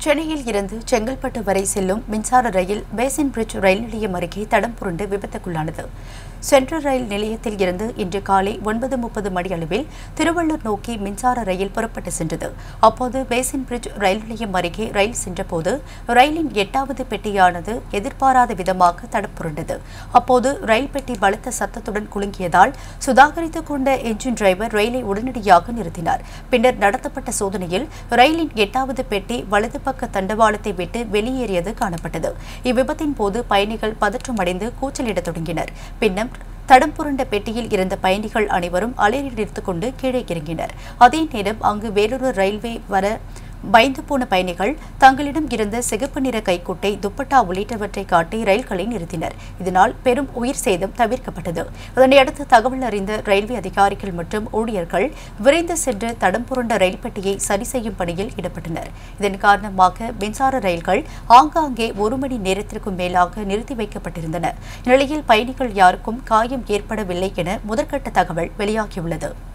சென்னையில் இருந்து செங்கல்பட்டு வரை செல்லும் மின்சார ரயில் பேசின் பிரிட்ஜ் ரயில் நிலையம் அருகே தடம் புரண்டு விபத்துக்குள்ளானது சென்ட்ரல் ரயில் நிலையத்தில் இருந்து இன்று காலை ஒன்பது முப்பது மணி அளவில் திருவள்ளூர் நோக்கி மின்சார ரயில் புறப்பட்டு சென்றது அப்போது பேசின் பிரிட்ஜ் ரயில் நிலையம் அருகே ரயில் சென்றபோது ரயிலின் எட்டாவது பெட்டியானது எதிர்பாராத விதமாக தடம் புரண்டது அப்போது ரயில் பெட்டி பலத்த சத்தத்துடன் குலுங்கியதால் சுதாகரித்துக் கொண்ட என்ஜின் டிரைவர் ரயிலை உடனடியாக நிறுத்தினார் பின்னர் நடத்தப்பட்ட சோதனையில் ரயிலின் எட்டாவது பெட்டி வலது பக்க தண்டவாளத்தை விட்டு வெளியேறியது காணப்பட்டது இவ்விபத்தின் போது பயணிகள் பதற்றமடைந்து கூச்சலிடத் தொடங்கினர் பின்னர் தடம் புரண்ட பெட்டியில் இருந்த பயணிகள் அனைவரும் அலையடித்துக் கொண்டு கீழே இறங்கினர் அதே நேரம் அங்கு வேறொரு ரயில்வே வர பயந்து போன பயணிகள் தங்களிடம் இருந்த சிகப்பு நிற கைக்குட்டை துப்பட்டா உள்ளிட்டவற்றை காட்டி ரயில்களை நிறுத்தினர் இதனால் பெரும் உயிர் சேதம் தவிர்க்கப்பட்டது இதனையடுத்து தகவல் அறிந்த ரயில்வே அதிகாரிகள் மற்றும் ஊழியர்கள் விரைந்து சென்று தடம் புரண்ட ரயில் பெட்டியை சரி செய்யும் பணியில் ஈடுபட்டனர் இதன் காரணமாக மின்சார ரயில்கள் ஆங்காங்கே ஒரு மணி நேரத்திற்கும் மேலாக நிறுத்தி வைக்கப்பட்டிருந்தன இந்நிலையில் பயணிகள் யாருக்கும் காயம் ஏற்படவில்லை என முதற்கட்ட தகவல் வெளியாகியுள்ளது